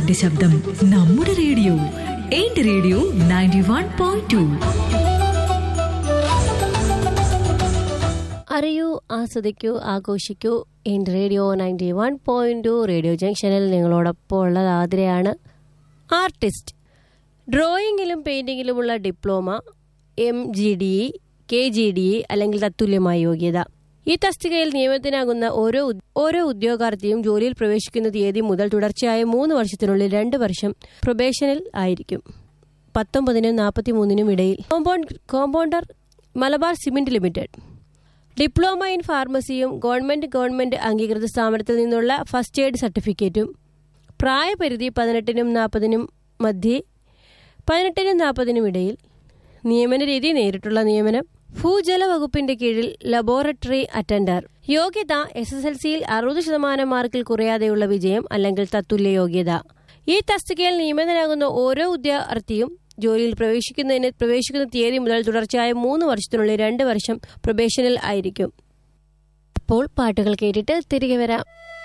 നാടിന്റെ ശബ്ദം നമ്മുടെ റേഡിയോ എന്റെ radio ninety one point two അറിയൂ ആസ്വദിക്കൂ ആഘോഷിക്കൂ in radio ninety one point two radio ജംഗ്ഷനിൽ നിങ്ങളോടൊപ്പം ഉള്ളത് ആതിരയാണ് ആർട്ടിസ്റ്റ് ഡ്രോയിങ്ങിലും പെയിന്റിങ്ങിലുമുള്ള diploma M G D E K G D E അല്ലെങ്കിൽ തത്തുല്യമായ യോഗ്യത ഈ തസ്തികയിൽ നിയമത്തിനാകുന്ന ഓരോ ഉദ്- ഓരോ ഉദ്യോഗാർത്ഥിയും ജോലിയിൽ പ്രവേശിക്കുന്ന തീയതി മുതൽ തുടർച്ചയായ മൂന്ന് വർഷത്തിനുള്ളിൽ രണ്ട് വർഷം പ്രൊബേഷനിൽ ആയിരിക്കും പത്തൊമ്പതിനും നാൽപ്പത്തിമൂന്നിനും ഇടയിൽ compound compounder Malabar cement limited diploma in ഫാർമസിയും ഗവൺമെന്റ് ഗവൺമെന്റ് അംഗീകൃത സ്ഥാപനത്തിൽ നിന്നുള്ള ഫസ്റ്റ് എയ്ഡ് സർട്ടിഫിക്കറ്റും പ്രായപരിധി പതിനെട്ടിനും നാൽപ്പതിനും മധ്യേ പതിനെട്ടിനും നാൽപ്പതിനും ഇടയിൽ നിയമന രീതി നേരിട്ടുള്ള നിയമനം ഭൂജല വകുപ്പിന്റെ കീഴിൽ ലബോറട്ടറി അറ്റൻഡർ യോഗ്യത എസ് എസ് എൽ സിയിൽ അറുപത് ശതമാനം മാർക്കിൽ കുറയാതെയുള്ള വിജയം അല്ലെങ്കിൽ തത്തുല്യ യോഗ്യത ഈ തസ്തികയിൽ നിയമിതനാകുന്ന ഓരോ ഉദ്യോഗാർത്ഥിയും ജോലിയിൽ പ്രവേശിക്കുന്നതിന് പ്രവേശിക്കുന്ന തീയതി മുതൽ തുടർച്ചയായ മൂന്ന് വർഷത്തിനുള്ളിൽ രണ്ട് വർഷം പ്രൊബേഷനിൽ ആയിരിക്കും അപ്പോൾ പാട്ടുകൾ കേട്ടിട്ട് തിരികെ വരാം